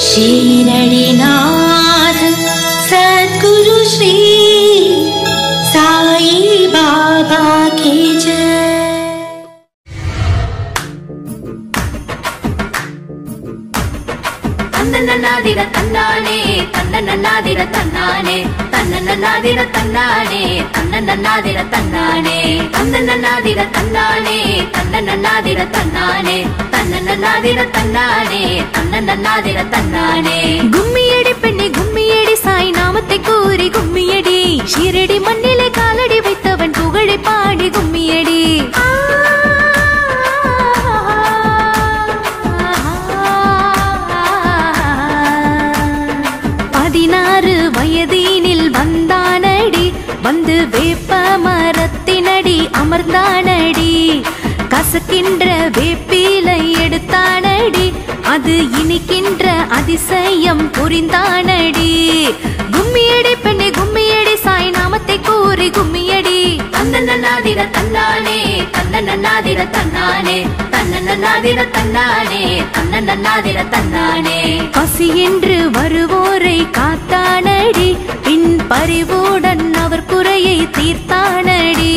ஷீரடிநாத சத்குரு ஸ்ரீ சாயி பாபா கி ஜெய் தன்னன்னாதிர தன்னானே தன்னன்னாதிர தன்னானே தன்னன்னாதிர தன்னானே தன்னன்னாதிர தன்னானே தன்னன்னாதிர தன்னானே தன்னன்னாதிர தன்னானே தன்னன்னாதிர தன்னானே தன்னன்னாதிர தன்னானே கும்மியடி பெண்ணே கும்மியடி சாய் நாமத்தை கூறி கும்மியடி ஷீரடி மண்ணிலே காலடி வைத்தவன் புகழை பாடி கும்மியடி பதினாறு வயதினில் வந்தானடி வந்து வேப்ப மரத்தினடி அமர்ந்தானடி கசக்கின்ற வேப்பிலை எடுத்தானடி அது இனிக்கின்ற அதிசயம் புரிந்தானடி கும்மியடி பெண்ணே கும்மியடி சாய் நாமத்தை கூறி கும்மியடி தன்னன்னாதிர தன்னானே தன்னன்னாதிர தன்னானே தன்னன்னாதிர தன்னானே தன்னன்னாதிர தன்னானே பசி என்று வருவோரை காத்தானடி பின் பரிவுடன் அவர் குறையை தீர்த்தானடி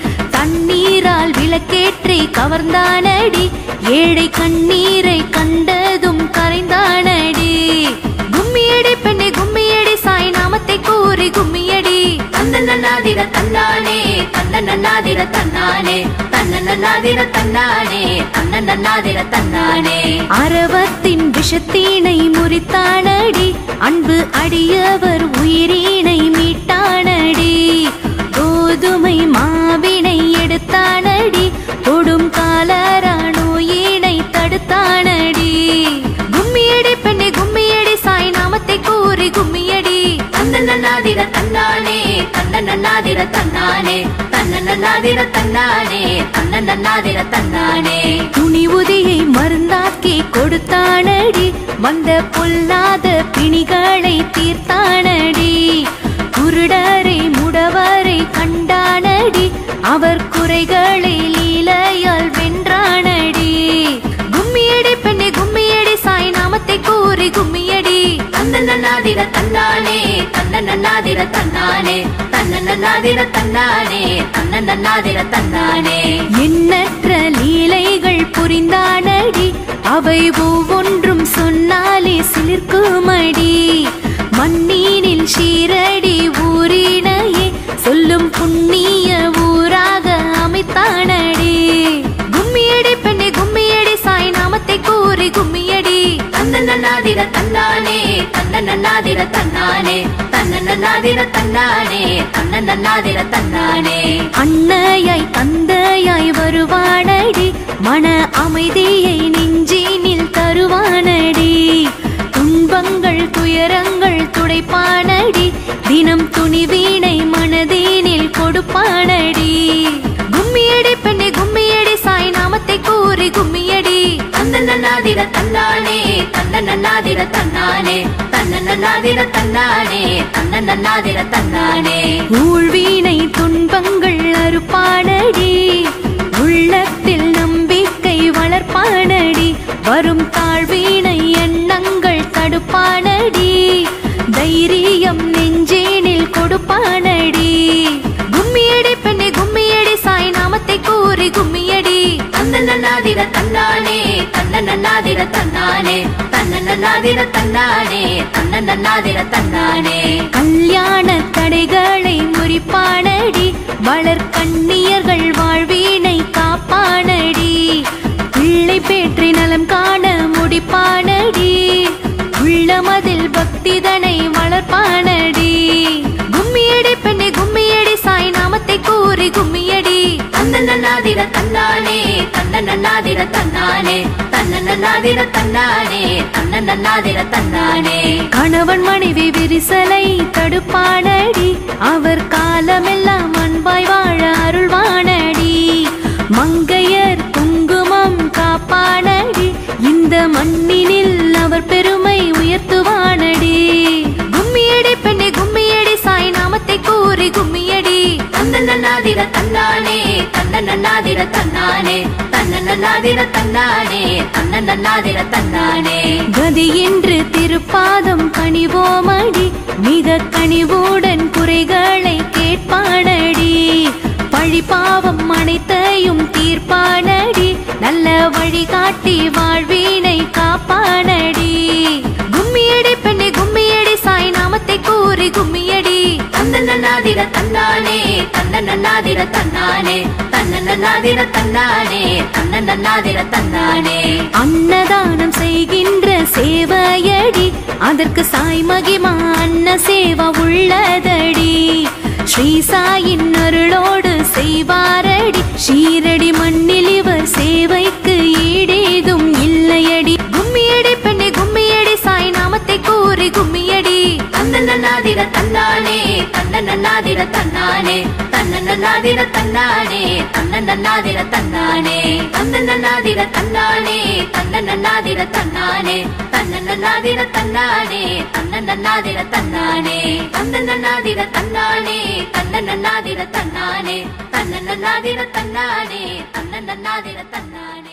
தண்ணீரால் விளக்கேற்றி கவர்ந்தானடி ஏழை கண்ணீரை கண்டதும் கரைந்தானடி கும்மியடி பெண்ணே கும்மியடி சாய் நாமத்தை கூறி கும்மியடி தன்னன்னாதிர தன்னானே தன்னன்னாதிர தன்னானே தன்னன்னாதிர தன்னானே தன்னன்னாதிர தன்னானே அரவத்தின் விஷத்தினை முறித்தானடி அன்பு அடியவர் உயிரினை மீட்டானடி கோதுமை மாவினை எடுத்தானடி கொடும் காலரா நோயினை தடுத்தானடி கும்மியடி பெண்ணே கும்மியடி சாய் நாமத்தை கூறி கும்மியடி தன்னன்னாதிர தன்னானே தன்னன்னாதிர தன்னானே தன்னன்னாதிர தன்னானே தன்னன்னாதிர தன்னானே துணிவுதியை மருந்தாக்கி கொடுத்தானடி வந்த பொல்லாத பிணிகளை தீர்த்தானடி குருடரை முடவரை கண்டானடி அவர் குறைகளை லீலையால் வென்றானடி கும்மியடி பெண்ணே கும்மியடி சாய் நாமத்தை கூறி கும்மியடி தன்னன்னாதிர தன்னானே தன்னன்னாதிர தன்னானே தன்னன்னாதிர தன்னானே தன்னன்னாதிர தன்னானே எண்ணற்ற லீலைகள் புரிந்தானடி அவை ஒவ்வொன்றும் சொன்னாலே சிலிர்க்குமடி மண்ணீனில் ஷீரடி ஊரினையே சொல்லும் புண்ணிய ஊராக அமைத்தானடி கும்மியடி பெண்ணே கும்மியடி சாய் நாமத்தை கூறி கும்மியடி தன்னன்னாதிர தன்னானே தன்னன்னாதிர தன்னானே தன்னன்னாதிர தன்னானே தன்னன்னாதிர தன்னானே அன்னையாய் தந்தையாய் வருவானடி மன அமைதியை நெஞ்சினில் தருவானடி துன்பங்கள் துயரங்கள் துடைப்பானடி தினம் துணிவீனை மனதினில் கொடுப்பானடி கும்மியடி பெண்ணே கும்மியடி சாய் நாமத்தை கூறி கும்மியடி தன்னன்னாதிர தன்னானே தன்னன்னாதிர தன்னானே தன்னன்னாதிர தன்னானே தன்னன்னாதிர தன்னானே ஊழ்வீனை துன்பங்கள் அறுப்பானடி உள்ளத்தில் நம்பிக்கை வளர்ப்பானடி வரும் தாழ்வீனை எண்ணங்கள் தடுப்பானடி தைரியம் நெஞ்சேனில் கொடுப்பானடி கும்மியடி பெண்ணே கும்மியடி சாய் நாமத்தை கூறி கும்மியடி தன்னன்னாதிர தன்னானே தன்னன்னாதிர தன்னானே தன்னன்னாதிர தன்னானே தன்னன்னாதிர தன்னானே கல்யாண தடைகளை முறிப்பானடி வளர் கண்ணியர்கள் வாழ்வீனை காப்பானடி பிள்ளை பேற்றி நலம் காண முடிப்பானடி உள்ளமதில் பக்திதனை வளர்ப்பானடி கும்மியடி பெண்ணே கும்மியடி சாய் நாமத்தை கூறி கும்மியடி தன்னன்னாதிர தன்னானே தன்னன்னாதிர தன்னானே தன்னன்னாதிர தன்னானே தன்னன்னாதிர தன்னானே கணவன் மனைவி விரிசலை தடுப்பானடி அவர் காலமெல்லாம் அன்பாய் வாழ அருள்வானடி மங்கையர் குங்குமம் காப்பானடி இந்த மண்ணினில் அவர் பெருமை உயர்த்துவானடி கும்மியடி பெண்ணே கும்மியடி சாய் நாமத்தை கூறி கும்மியடி தன்னன்னாதிர தன்னானே தன்ன தன்னன்னாதிர தன்னானே தன்னன்னாதிர தன்னானே தன்னன்னாதிர தன்னானே கதி என்று திருப்பாதம் கனிவோமடி மிக கனிவுடன் குறைகளை கேட்பானடி பழி பாவம் அனைத்தையும் தீர்ப்பானடி நல்ல வழிகாட்டி வாழ்வினை காப்பானடி கும்மியடி பெண்ணே கும்மியடி சாய் நாமத்தை கூறி கும்மியடி தன்னன்னாதிர தன்னானே தன்னன்னாதிர தன்னானே தன்னன்னாதிர தன்னானே தன்னன்னாதிர தன்னானே அன்னதானம் செய்கின்ற சேவையடி அதற்கு சாய் மகிமா அன்ன சேவா உள்ளதடி ஸ்ரீ சாயின் அருளோடு செய்வாரடி ஷீரடி மண்ணில் இவர் சேவைக்கு ஈடேதும் இல்லையடி கும்மியடி பெண்ணே கும்மியடி சாய் நாமத்தை கூறி கும்மியடி தன்னன்னாதிர தன்னானே தன்னன்னாதிர தன்னானே தன்னன்னாதிர தன்னானே தன்னன்னாதிர தன்னானே தன்னன்னாதிர தன்னானே தன்னன்னாதிர தன்னானே தன்னன்னாதிர தன்னானே தன்னன்னாதிர தன்னானே தன்னன்னாதிர தன்னானே தன்னன்னாதிர தன்னானே தன்னன்னாதிர தன்னானே தன்னன்னாதிர தன்னானே